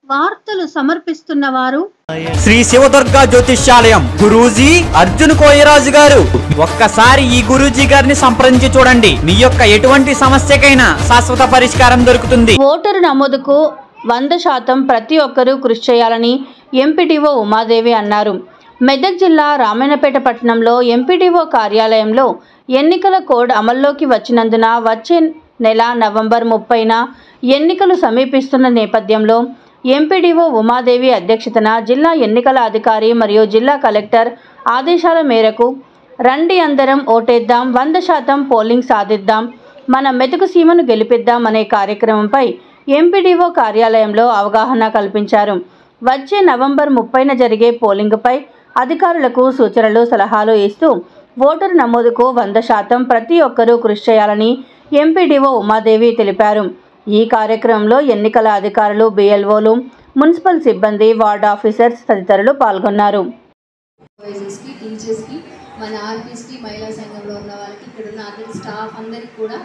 వార్తలు సమర్పిస్తున్న వారు శ్రీ శివదుర్గ జ్యోతిష్యాలయం గురూజీ అర్జున్ కోయరాజు గారు ఒక్కసారి ఈ గురూజీ గారిని సంప్రదించి చూడండి మీ యొక్క ఎటువంటి సమస్యకైనా శాశ్వత పరిష్కారం దొరుకుతుంది ఓటరు నమోదుకు వంద శాతం ప్రతి ఒక్కరూ కృషి చేయాలని ఎంపీటీఓ ఉమాదేవి అన్నారు మెదక్ జిల్లా రామాయణపేట పట్టణంలో ఎంపీటీఓ కార్యాలయంలో ఎన్నికల కోడ్ అమల్లోకి వచ్చినందున వచ్చే నెల నవంబర్ ముప్పైన ఎన్నికలు సమీపిస్తున్న నేపథ్యంలో ఎంపీడీఓ ఉమాదేవి అధ్యక్షతన జిల్లా ఎన్నికల అధికారి మరియు జిల్లా కలెక్టర్ ఆదేశాల మేరకు రండి అందరం ఓటేద్దాం వంద శాతం పోలింగ్ సాధిద్దాం మన మెతుకు సీమను గెలిపిద్దాం అనే కార్యక్రమంపై ఎంపీడీఓ కార్యాలయంలో అవగాహన కల్పించారు వచ్చే నవంబర్ ముప్పైన జరిగే పోలింగ్పై అధికారులకు సూచనలు సలహాలు ఇస్తూ ఓటరు నమోదుకు వంద శాతం ప్రతి ఒక్కరూ కృషి చేయాలని ఎంపీడీఓ ఉమాదేవి తెలిపారు ఈ కార్యక్రమంలో ఎన్నికల అధికారులు బిఎల్ఓలు మున్సిపల్ సిబ్బంది వార్డ్ ఆఫీసర్స్ తదితరులు పాల్గొన్నారు సూపర్వైజర్స్కి టీచర్స్కి మన ఆర్పీస్కి మహిళా సంఘంలో ఉన్న వాళ్ళకి ఇక్కడ ఉన్న అందరి స్టాఫ్ అందరికి కూడా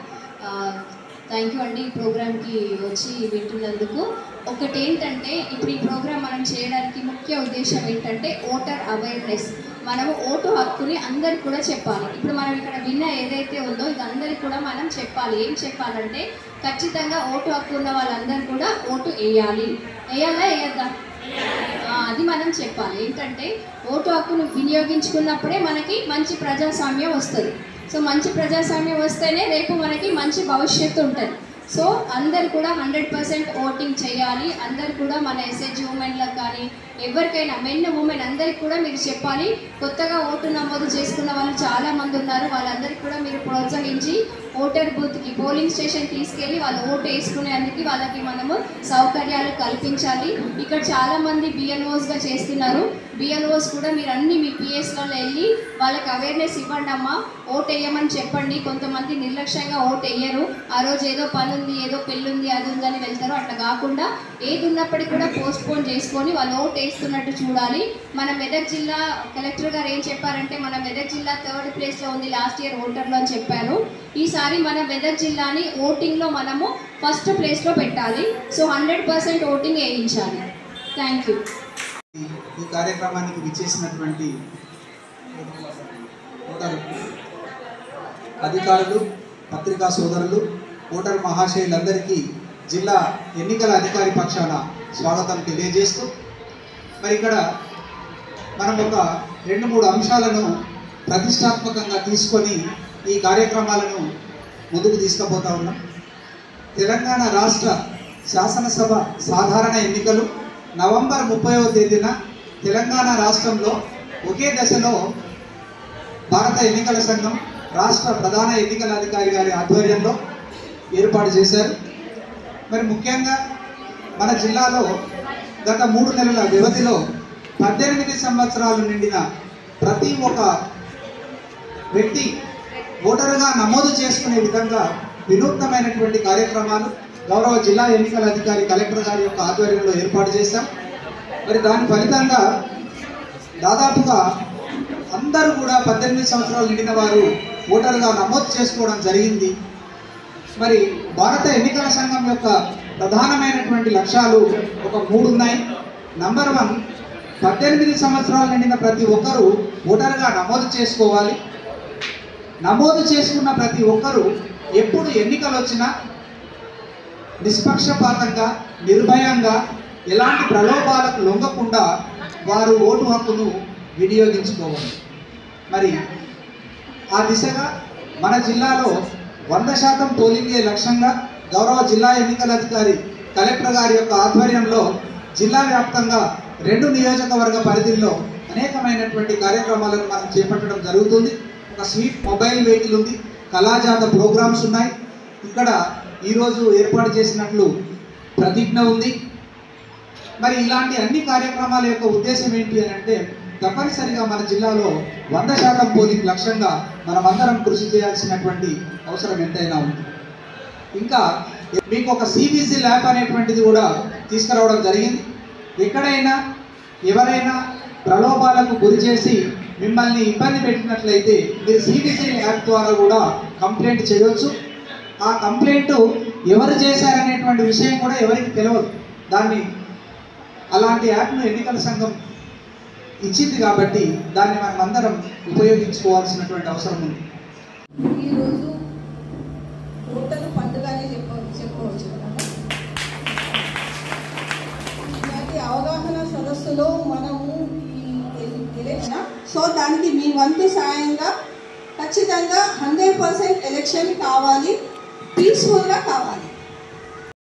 థ్యాంక్ యూ అండి ఈ ప్రోగ్రామ్కి వచ్చి వింటున్నందుకు ఒకటి ఏంటంటే ఇప్పుడు ఈ ప్రోగ్రామ్ మనం చేయడానికి ముఖ్య ఉద్దేశం ఏంటంటే ఓటర్ అవేర్నెస్ మనము ఓటు హక్కుని అందరికి కూడా చెప్పాలి ఇప్పుడు మనం ఇక్కడ విన్న ఏదైతే ఉందో ఇది అందరికి కూడా మనం చెప్పాలి ఏం చెప్పాలంటే ఖచ్చితంగా ఓటు హక్కు ఉన్న వాళ్ళందరూ కూడా ఓటు వేయాలి వేయాలా వేయద్దా ఆ, అది మనం చెప్పాలి ఏంటంటే ఓటు హక్కును వినియోగించుకున్నప్పుడే మనకి మంచి ప్రజాస్వామ్యం వస్తుంది సో మంచి ప్రజాస్వామ్యం వస్తేనే రేపు మనకి మంచి భవిష్యత్తు ఉంటుంది సో అందరు కూడా హండ్రెడ్ పర్సెంట్ ఓటింగ్ చేయాలి అందరు కూడా మన ఎస్హెచ్ ఉమెన్లకు కానీ ఎవరికైనా మెన్ ఉమెన్ అందరికి కూడా మీరు చెప్పాలి కొత్తగా ఓటు నమోదు చేసుకున్న వాళ్ళు చాలా మంది ఉన్నారు వాళ్ళందరికీ కూడా మీరు ప్రోత్సహించి ఓటర్ బూత్కి పోలింగ్ స్టేషన్ తీసుకెళ్ళి వాళ్ళు ఓటు వేసుకునేందుకు వాళ్ళకి మనము సౌకర్యాలు కల్పించాలి ఇక్కడ చాలా మంది బిఎల్ఓస్గా చేస్తున్నారు బిఎల్ఓస్ కూడా మీరు అన్ని మీ పిఎస్లలో వెళ్ళి వాళ్ళకి అవేర్నెస్ ఇవ్వండి అమ్మా ఓటు వేయమని చెప్పండి కొంతమంది నిర్లక్ష్యంగా ఓటు వేయరు ఆ రోజు ఏదో పని ఉంది ఏదో పెళ్ళి ఉంది అది ఉందని వెళ్తారు అట్లా కాకుండా ఏది ఉన్నప్పటికీ కూడా పోస్ట్ పోన్ చేసుకొని వాళ్ళు ఓటు వేస్తున్నట్టు చూడాలి మన మెదక్ జిల్లా కలెక్టర్ గారు ఏం చెప్పారంటే మన మెదక్ జిల్లా థర్డ్ ప్లేస్లో ఉంది లాస్ట్ ఇయర్ ఓటర్లో అని చెప్పారు ఈసారి మన మెదక్ జిల్లాని ఓటింగ్లో మనము ఫస్ట్ ప్లేస్లో పెట్టాలి సో హండ్రెడ్ పర్సెంట్ ఓటింగ్ వేయించాలి థ్యాంక్ యూ ఈ కార్యక్రమానికి విచ్చేసినటువంటి ఓటర్ అధికారులు పత్రికా సోదరులు ఓటర్ మహాశయులందరికీ జిల్లా ఎన్నికల అధికారి పక్షాన స్వాగతం తెలియజేస్తూ మరి ఇక్కడ మనం ఒక రెండు మూడు అంశాలను ప్రతిష్టాత్మకంగా తీసుకొని ఈ కార్యక్రమాలను ముందుకు తీసుకుపోతా ఉన్నాం తెలంగాణ రాష్ట్ర శాసనసభ సాధారణ ఎన్నికలు నవంబర్ ముప్పైవ తేదీన తెలంగాణ రాష్ట్రంలో ఒకే దశలో భారత ఎన్నికల సంఘం రాష్ట్ర ప్రధాన ఎన్నికల అధికారి గారి ఆధ్వర్యంలో ఏర్పాటు చేశారు మరి ముఖ్యంగా మన జిల్లాలో గత మూడు నెలల వ్యవధిలో పద్దెనిమిది సంవత్సరాలు నిండిన ప్రతి ఒక్క వ్యక్తి ఓటరుగా నమోదు చేసుకునే విధంగా వినూత్నమైనటువంటి కార్యక్రమాలు గౌరవ జిల్లా ఎన్నికల అధికారి కలెక్టర్ గారి యొక్క ఆధ్వర్యంలో ఏర్పాటు చేశాం మరి దాని ఫలితంగా దాదాపుగా అందరూ కూడా పద్దెనిమిది సంవత్సరాలు నిండిన వారు ఓటరుగా నమోదు చేసుకోవడం జరిగింది మరి భారత ఎన్నికల సంఘం యొక్క ప్రధానమైనటువంటి లక్ష్యాలు ఒక మూడు ఉన్నాయి నంబర్ వన్ పద్దెనిమిది సంవత్సరాలు నిండిన ప్రతి ఒక్కరూ ఓటరుగా నమోదు చేసుకోవాలి నమోదు చేసుకున్న ప్రతి ఒక్కరూ ఎప్పుడు ఎన్నికలు వచ్చినా నిష్పక్షపాతంగా నిర్భయంగా ఎలాంటి ప్రలోభాలకు లొంగకుండా వారు ఓటు హక్కును వినియోగించుకోవాలి మరి ఆ దిశగా మన జిల్లాలో వంద శాతం పోలింగే లక్ష్యంగా గౌరవ జిల్లా ఎన్నికల అధికారి కలెక్టర్ గారి యొక్క ఆధ్వర్యంలో జిల్లా వ్యాప్తంగా రెండు నియోజకవర్గ పరిధిలో అనేకమైనటువంటి కార్యక్రమాలను మనం చేపట్టడం జరుగుతుంది ఒక స్వీట్ మొబైల్ వెహికల్ ఉంది కళాజాత ప్రోగ్రామ్స్ ఉన్నాయి ఇక్కడ ఈరోజు ఏర్పాటు చేసినట్లు ప్రతిజ్ఞ ఉంది మరి ఇలాంటి అన్ని కార్యక్రమాల యొక్క ఉద్దేశం ఏంటి అని అంటే తప్పనిసరిగా మన జిల్లాలో వంద శాతం పోలింగ్ లక్ష్యంగా మనమందరం కృషి చేయాల్సినటువంటి అవసరం ఎంతైనా ఉంది ఇంకా మీకు ఒక సిబిసి ల్యాబ్ అనేటువంటిది కూడా తీసుకురావడం జరిగింది ఎక్కడైనా ఎవరైనా ప్రలోభాలకు గురి చేసి మిమ్మల్ని ఇబ్బంది పెట్టినట్లయితే మీరు సిబిసి యాప్ ద్వారా కూడా కంప్లైంట్ చేయవచ్చు ఆ కంప్లైంట్ ఎవరు చేశారనేటువంటి విషయం కూడా ఎవరికి తెలియదు దాన్ని అలాంటి యాప్ను ఎన్నికల సంఘం ఇచ్చింది కాబట్టి దాన్ని మనం అందరం ఉపయోగించుకోవాల్సినటువంటి అవసరం ఉంది ఈరోజు ఓటరు పండుగనే చెప్ప చెప్పవచ్చు కదా ఇలాంటి అవగాహన సదస్సులో మనము ఈ ఎల్- ఎలక్షన్ సో దానికి మీ వంతు సాయంగా ఖచ్చితంగా హండ్రెడ్ పర్సెంట్ ఎలక్షన్ కావాలి పీస్ఫుల్గా కావాలి